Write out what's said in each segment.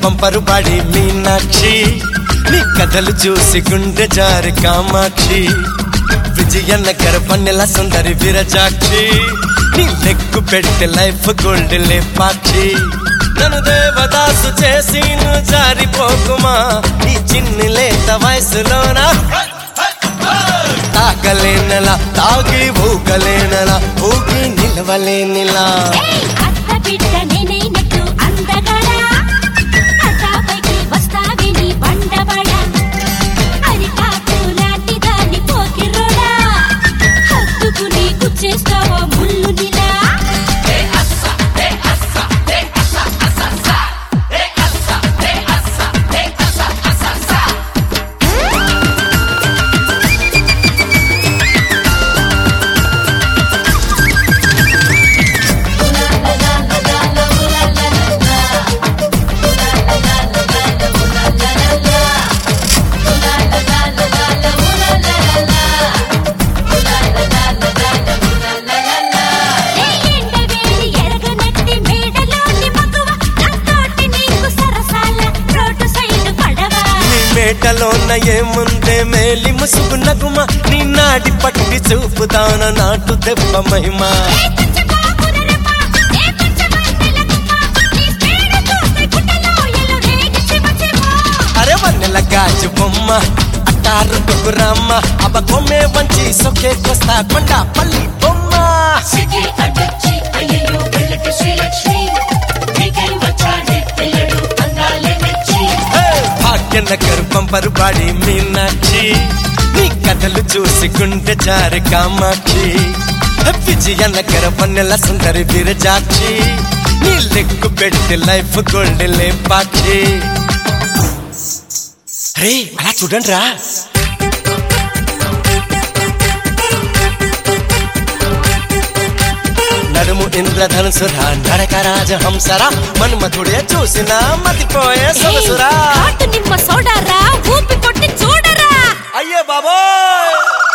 పంపరు body Meenakshi నీ కథలు చూసి గుండె జారి కామాక్షి విజయనగర పన్నెల సుందరి విరజాక్షి నీ లెక్కు పెడితే లైఫ్ గోల్డ్ లేపాక్షి నన్ను దేవదాసు చేసి నువ్వు జారిపోకుమా ఈ చిన్ని లేత వయసులోనా తాకలేనలా తాగి ఊకలేనలా ఊగి నిలవలేనిలా ఏయ్ అత్త బిడ్డ నేనైనట్టు అందగడా అసాపైకి వస్తావి నీ బండబడ అరికాకు లాంటి దాన్ని పోకిరోడా హత్తుకుని గుచ్చేస్తావో ముళ్ళు నిలా ఏ ఎండవేడి ఎరగనెత్తి మేడలోని మగువ నాతోటి నీకు సరసాల రోడ్డు సైడ్ పడవా నీ మేటలోన ఏముందే మేలి ముసుగు నగుమ నీ నాడి పట్టి చూపుతాన నాటు దెబ్బ మహిమ ఏ కొంచెం బాపురరమా ఏ కొంచెం వందలకుమా నీ స్పీడ్ చూస్తే గుట్టలో ఎలు రేగి చిమ చిమ అరే వన్నెల గాజు బొమ్మ అట్టారు కుకురమ్మ అబ్బ కొమ్మే వంచి సొకే కొస్తా కొండ పల్లి బొమ్మ సిగి అడ్డొచ్చి అయ్యయ్యో వెళ్ళకి శ్రీలక్ష్మి నీకై వచ్చాడే పిల్లడు అందాలే మెచ్చి hey, Bhagyanagar bumper body Meenakshi నీ కథలు చూసి గుండె జారి కామాక్షి హే, విజయనగర పన్నెల సుందరి విరజాక్షి నీ లెక్కు పెడితే లైఫ్ గోల్డ్ లేపాక్షి రే అలా చూడండి రా నడుము ఇంద్రధనుసురా నడక రాజహంసరా మన్మథుడే చూసినా మతిపోయే సొగసురా కాటు నిమ్మ సోడారా ఊపి కొట్టి చూడరా అయ్యే బాబోయ్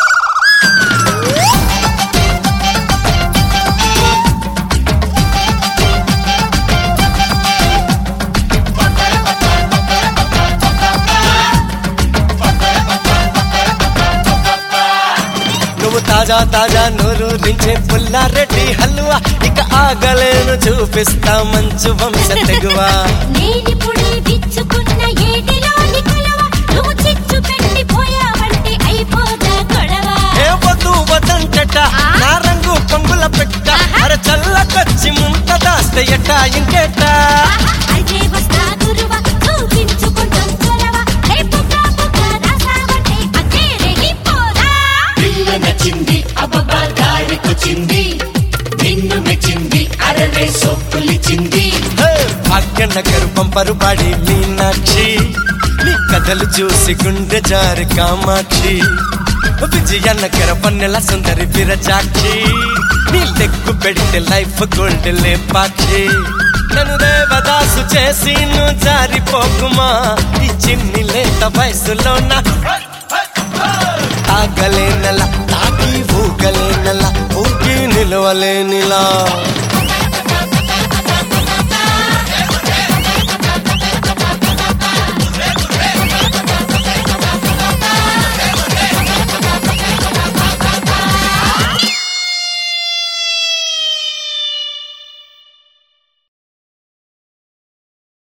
నువ్వు తాజా తాజా నోరు రించే పుల్లారెడ్డి హల్వా ఇక ఆగలేను చూపిస్తా మంచు వంశ తెగువా నేనిప్పుడే విచ్చుకున్న ఏటిలోని కొలవ నువ్వు చిచ్చు పెట్టి పోయావంటే అయిపోతా గొడవ ఏ వద్దు వదంటట నా రంగు పొంగుల పెట్ట అర చల్లకొచ్చి ముంత దాస్తే ఎట్ట ఇంకేట అయితే వస్తా గురువ చూపించుకుంటాం చొరవ రేపు కాపుగా రాసావంటే అదే రెగిపోదా పిల్ల నచ్చింది అబ్బబ్బా దారికొచ్చింది నిన్ను మెచ్చింది అరరే సొప్పులిచ్చింది hey, Bhagyanagar bumper body Meenakshi నీ కథలు చూసి గుండె జారి కామాక్షి విజయనగర పన్నెల సుందరి విరజాక్షి నీ లెక్కు పెడితే లైఫ్ గోల్డ్ లేపాక్షి నన్ను దేవదాసు చేసి నువ్వు జారిపోకుమా ఈ చిన్ని లేత వయసులో నా తాగలేనలా తాకి ఊగలేనలా ఊగి నిలవలేనిలా